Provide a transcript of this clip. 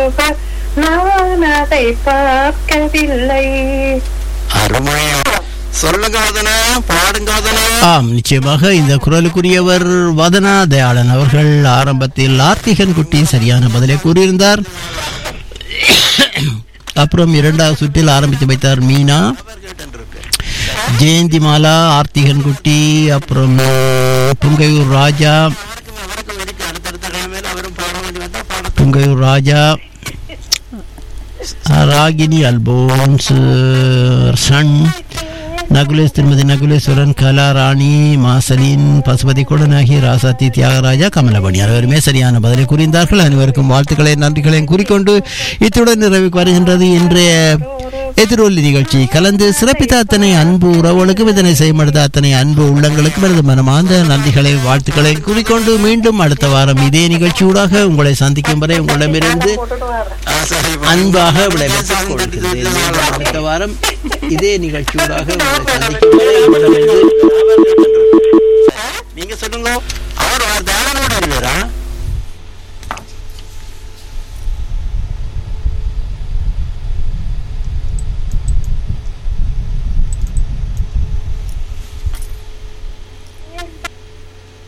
போக நான் அதை பார்க்கவில்லை அருமையா சொல்லுங்க வதனா பாடுங்க வதனா ஆம் நிச்சயமாக இந்த குரலுக்குரியவர் வதனா தயாளன் அவர்கள் ஆரம்பத்தில் ஆர்த்திகன் குட்டி சரியான பதிலை கூறியிருந்தார் அப்புறம் இரண்டாவது சுற்றில் ஆரம்பித்து வைத்தார் மீனா ஜெயந்தி மாலா ஆர்த்திகன் குட்டி அப்புறம் புங்கையூர் ராஜா புங்கையூர் ராஜா ராகினி அல்போன்ஸ் சன் நகுலேஷ் திருமதி நகுலேஸ்வரன் கலாராணி மாசலின் பசுபதி குடநாகி ராசாத்தி தியாகராஜா கமலபணி அனைவருமே சரியான பதிலை கூறியிருந்தார்கள் அனைவருக்கும் வாழ்த்துக்களை நன்றிகளையும் கூறிக்கொண்டு இத்துடன் நிறைவுக்கு வருகின்றது இன்றைய எதிரொலி நிகழ்ச்சி கலந்து சிறப்பித்த அத்தனை அன்பு உறவுகளுக்கும் இதனை செய்யமடுத்த அத்தனை அன்பு உள்ளங்களுக்கும் எனது மனமார்ந்த நன்றிகளை வாழ்த்துக்களை கூறிக்கொண்டு மீண்டும் அடுத்த வாரம் இதே நிகழ்ச்சியூடாக உங்களை சந்திக்கும் வரை உங்களிடமிருந்து அன்பாக விடைபெற்றுக் கொள்கிறேன் மீண்டும் அடுத்த வாரம் இதே நிகழ்ச்சியூடாக உங்களை சந்திக்கும் வரை உங்களிடமிருந்து நீங்க சொல்லுங்க